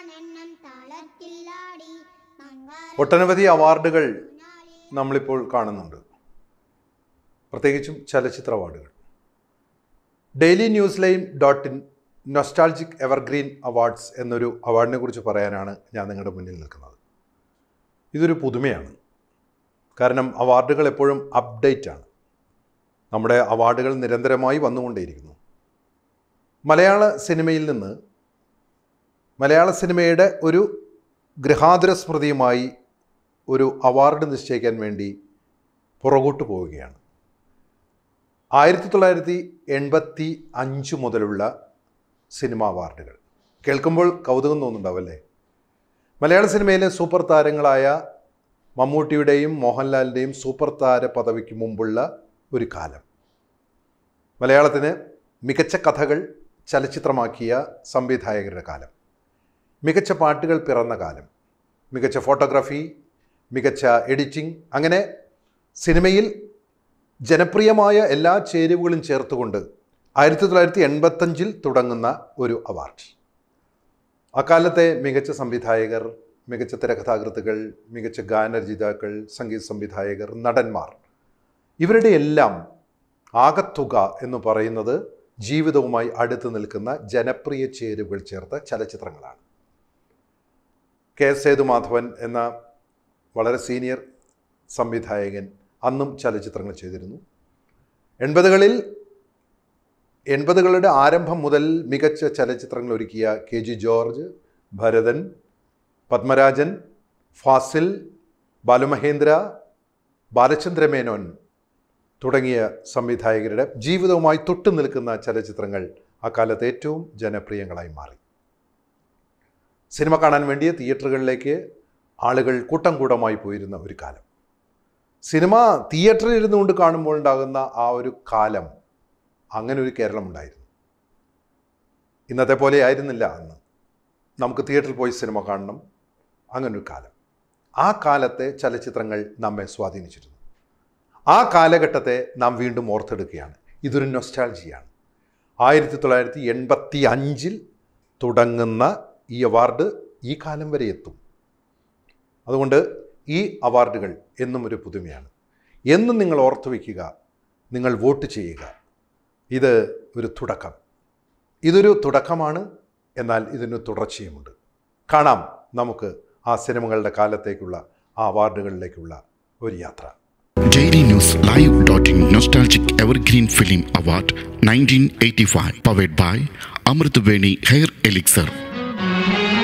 താനെണ്ണം താളത്തിലാടി ഒട്ടനവധി അവാർഡുകൾ നമ്മളിപ്പോൾ കാണുന്നുണ്ട് പ്രത്യേകിച്ചും ചലച്ചിത്ര അവാർഡുകൾ daily news line dot in nostalgic evergreen awards എന്നൊരു അവാർഡിനെ കുറിച്ച് പറയാനാണ് ഞാൻ നിങ്ങളുടെ മുന്നിൽ നിൽക്കുന്നത് ഇതൊരു പുതുമയാണ് കാരണം അവാർഡുകൾ എപ്പോഴും അപ്ഡേറ്റ് ആണ് നമ്മുടെ അവാർഡുകൾ നിരന്തരമായി വന്നുകൊണ്ടേയിരിക്കുന്നു മലയാള സിനിമയിൽ നിന്ന് മലയാള സിനിമയുടെ ഒരു ഗൃഹാതുര സ്മൃതിയുമായി ഒരു അവാർഡ് നിശ്ചയിക്കാൻ വേണ്ടി പുറകോട്ട് പോവുകയാണ് ആയിരത്തി തൊള്ളായിരത്തി എൺപത്തി അഞ്ച് മുതലുള്ള സിനിമ അവാർഡുകൾ കേൾക്കുമ്പോൾ കൗതുകം തോന്നുന്നുണ്ടാവല്ലേ മലയാള സിനിമയിലെ സൂപ്പർ താരങ്ങളായ മമ്മൂട്ടിയുടെയും മോഹൻലാലിൻ്റെയും സൂപ്പർ താര പദവിക്ക് മുമ്പുള്ള ഒരു കാലം മലയാളത്തിന് മികച്ച കഥകൾ ചലച്ചിത്രമാക്കിയ സംവിധായകരുടെ കാലം മികച്ച പാട്ടുകൾ പിറന്ന കാലം മികച്ച ഫോട്ടോഗ്രാഫി മികച്ച എഡിറ്റിംഗ് അങ്ങനെ സിനിമയിൽ ജനപ്രിയമായ എല്ലാ ചേരുവകളും ചേർത്തുകൊണ്ട് ആയിരത്തി തൊള്ളായിരത്തി എൺപത്തഞ്ചിൽ തുടങ്ങുന്ന ഒരു അവാർഡ് അക്കാലത്തെ മികച്ച സംവിധായകർ മികച്ച തിരക്കഥാകൃത്തുകൾ മികച്ച ഗാനരചയിതാക്കൾ സംഗീത സംവിധായകർ നടന്മാർ ഇവരുടെ എല്ലാം ആകത്തുക എന്ന് പറയുന്നത് ജീവിതവുമായി അടുത്ത് നിൽക്കുന്ന ജനപ്രിയ ചേരുവകൾ ചേർത്ത ചലച്ചിത്രങ്ങളാണ് കെ എസ് സേതുമാധവൻ എന്ന വളരെ സീനിയർ സംവിധായകൻ അന്നും ചലച്ചിത്രങ്ങൾ ചെയ്തിരുന്നു എൺപതുകളിൽ എൺപതുകളുടെ ആരംഭം മുതൽ മികച്ച ചലച്ചിത്രങ്ങൾ ഒരുക്കിയ കെ ജി ജോർജ് ഭരതൻ പത്മരാജൻ ഫാസിൽ ബാലുമഹേന്ദ്ര ബാലചന്ദ്രമേനോൻ തുടങ്ങിയ സംവിധായകരുടെ ജീവിതവുമായി തൊട്ടു നിൽക്കുന്ന ചലച്ചിത്രങ്ങൾ അക്കാലത്ത് ഏറ്റവും ജനപ്രിയങ്ങളായി മാറി സിനിമ കാണാൻ വേണ്ടി തിയേറ്ററുകളിലേക്ക് ആളുകൾ കൂട്ടം കൂട്ടമായി പോയിരുന്ന ഒരു കാലം സിനിമ തിയേറ്ററിൽ ഇരുന്നുകൊണ്ട് കാണുമ്പോൾ ഉണ്ടാകുന്ന ആ ഒരു കാലം അങ്ങനെ ഒരു കേരളം ഉണ്ടായിരുന്നു ഇന്നത്തെ പോലെ ആയിരുന്നില്ല അന്ന് നമുക്ക് തിയേറ്ററിൽ പോയി സിനിമ കാണണം അങ്ങനൊരു കാലം ആ കാലത്തെ ചലച്ചിത്രങ്ങൾ നമ്മെ സ്വാധീനിച്ചിരുന്നു ആ കാലഘട്ടത്തെ നാം വീണ്ടും ഓർത്തെടുക്കുകയാണ് ഇതൊരു നൊസ്റ്റാൾജിയാണ് ആയിരത്തി തൊള്ളായിരത്തി എൺപത്തി അഞ്ചിൽ തുടങ്ങുന്ന ഈ അവാർഡ് ഈ കാലം വരെ എത്തും അതുകൊണ്ട് ഈ അവാർഡുകൾ എന്നും ഒരു പുതുമയാണ് എന്നും നിങ്ങൾ ഓർത്തു വയ്ക്കുക നിങ്ങൾ വോട്ട് ചെയ്യുക ഇത് ഒരു തുടക്കം ഇതൊരു തുടക്കമാണ് എന്നാൽ ഇതിന് തുടർച്ചയുമുണ്ട് കാണാം നമുക്ക് ആ സിനിമകളുടെ കാലത്തേക്കുള്ള ആ അവാർഡുകളിലേക്കുള്ള ഒരു യാത്ര Daily News Live dot in Nostalgic Evergreen Film Award 1985 powered by Amritaveni Hair Elixir